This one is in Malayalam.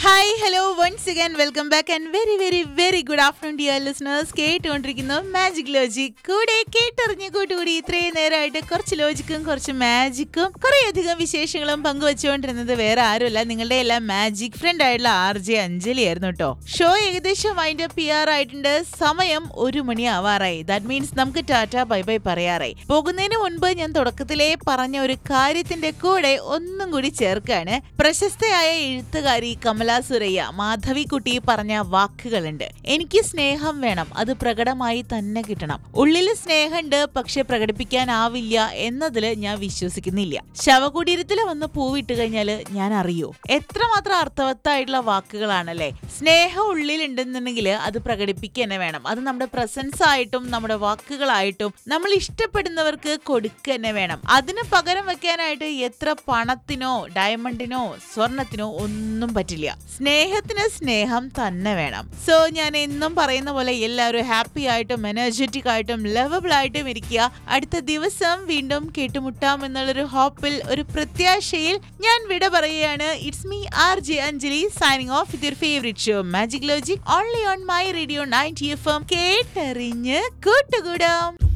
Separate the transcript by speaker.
Speaker 1: hi hello once again welcome back and very very very good afternoon dear listeners കേട്ടുകൊണ്ടിരിക്കുന്നു മാജിക് ലോജിക് കൂടെ കേട്ടറിഞ്ഞ് കൂട്ടുകൂടി ഇത്രയും നേരമായിട്ട് കുറച്ച് ലോജിക്കും കുറച്ച് മാജിക്കും കുറേ അധികം വിശേഷങ്ങളും പങ്കുവെച്ചുകൊണ്ടിരുന്നത് വേറെ ആരുമല്ല നിങ്ങളുടെ എല്ലാം മാജിക് ഫ്രണ്ട് ആയിട്ടുള്ള ആർ ജെ അഞ്ജലി ആയിരുന്നു കേട്ടോ ഷോ ഏകദേശം വൈൻഡ് അപ്പ് ചെയ്യാറായിട്ടുണ്ട് സമയം ഒരു മണി ആവാറായി ദാറ്റ് മീൻസ് നമുക്ക് ടാറ്റ ബൈ ബൈ പറയാറായി പോകുന്നതിന് മുൻപ് ഞാൻ തുടക്കത്തിലേ പറഞ്ഞ ഒരു കാര്യത്തിന്റെ കൂടെ ഒന്നും കൂടി ചേർക്കാണ് പ്രശസ്തയായ എഴുത്തുകാരി കമല സുരയ്യ മാധവിക്കുട്ടി പറഞ്ഞ വാക്കുകളുണ്ട് എനിക്ക് സ്നേഹം വേണം അത് പ്രകടമായി തന്നെ കിട്ടണം ഉള്ളിൽ സ്നേഹമുണ്ട് പക്ഷെ പ്രകടിപ്പിക്കാനാവില്ല എന്നതില് ഞാൻ വിശ്വസിക്കുന്നില്ല ശവകുടീരത്തിൽ വന്ന് പൂവിട്ട് കഴിഞ്ഞാല് ഞാൻ അറിയൂ എത്രമാത്രം അർത്ഥവത്തായിട്ടുള്ള വാക്കുകളാണല്ലേ സ്നേഹം ഉള്ളിലുണ്ടെന്നുണ്ടെങ്കിൽ അത് പ്രകടിപ്പിക്കുക തന്നെ വേണം അത് നമ്മുടെ പ്രസൻസ് ആയിട്ടും നമ്മുടെ വാക്കുകളായിട്ടും നമ്മൾ ഇഷ്ടപ്പെടുന്നവർക്ക് കൊടുക്കുക തന്നെ വേണം അതിന് പകരം വെക്കാനായിട്ട് എത്ര പണത്തിനോ ഡയമണ്ടിനോ സ്വർണത്തിനോ ഒന്നും പറ്റില്ല സ്നേഹത്തിന് സ്നേഹം തന്നെ വേണം സോ ഞാൻ എന്നും പറയുന്ന പോലെ എല്ലാവരും ഹാപ്പി ആയിട്ടും എനർജറ്റിക് ആയിട്ടും ലവബിൾ ആയിട്ടും ഇരിക്കുക അടുത്ത ദിവസം വീണ്ടും കേട്ടുമുട്ടാം എന്നുള്ളൊരു ഹോപ്പിൽ ഒരു പ്രത്യാശയിൽ ഞാൻ വിട പറയുകയാണ് it's me R J Anjali signing off with your favourite show Magic Logic only on my radio ninety F M കേട്ടറിഞ്ഞ് കൂട്ടുകൂടാം